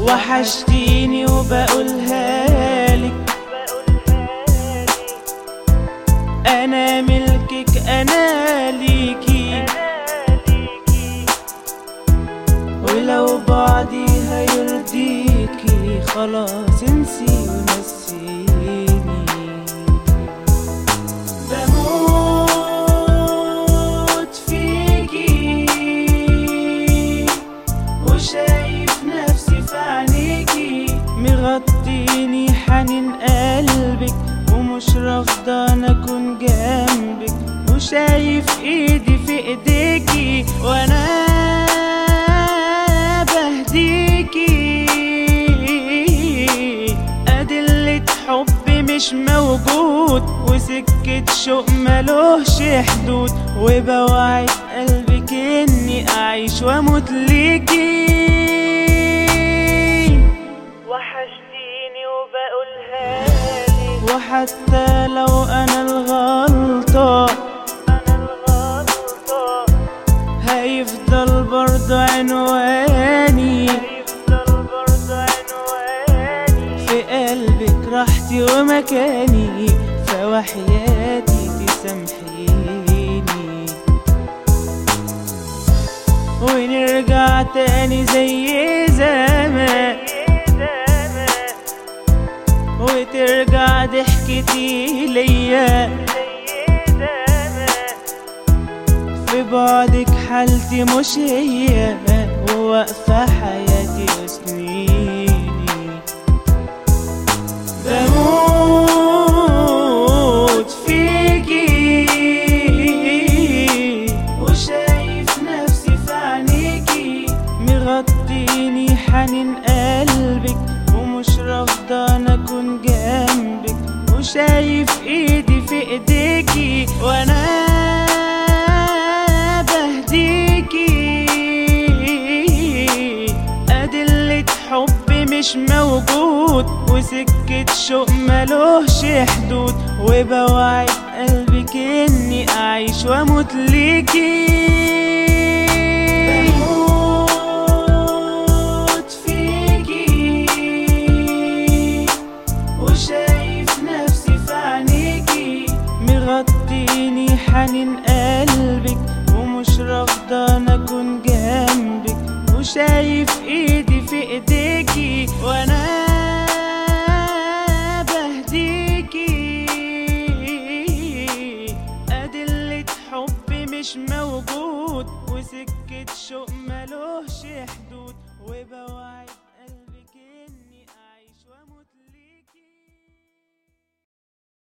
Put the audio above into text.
وحشتيني وبقولها لك انا ملكك انا ليكي ولو بعدي هيرضيكي خلاص انسي ونسيني بموت فيكي وشايف نفسي في عينيكي مغطيني حنين قلبك ومش رافضة انا اكون جنبك وشايف ايدي في ايديكي وانا بهديكي أدلة حب مش موجود وسكة شوق ملوش حدود وبوعد قلبك اني اعيش واموت ليكي وحشتيني وبقولها لك وحتى لو انا الغلطة انا الغلطة هيفضل برضه عنواني يفضل برضه عنواني في قلبك راحتي ومكاني فوحياتي تسامحيني ونرجع تاني زي زمان زمان وترجع ضحكتي ليا زي زمان في بعدك حالتي مش هي وواقفة حياتي وسنيني بموت فيكي وشايف نفسي في عينيكي مغطيني حنين قلبك ومش رافضة انا اكون جنبك وشايف ايدي في ايديكي وانا بهديكي أدلة حب مش موجود وسكة شوق ملوش حدود وبوعد قلبك اني اعيش واموت ليكي بموت فيكي وشايف نفسي في عينيكي مغطيني حنين قلبك ومش رافضة انا اكون جنبك وشايف ايدي في ايديكي وانا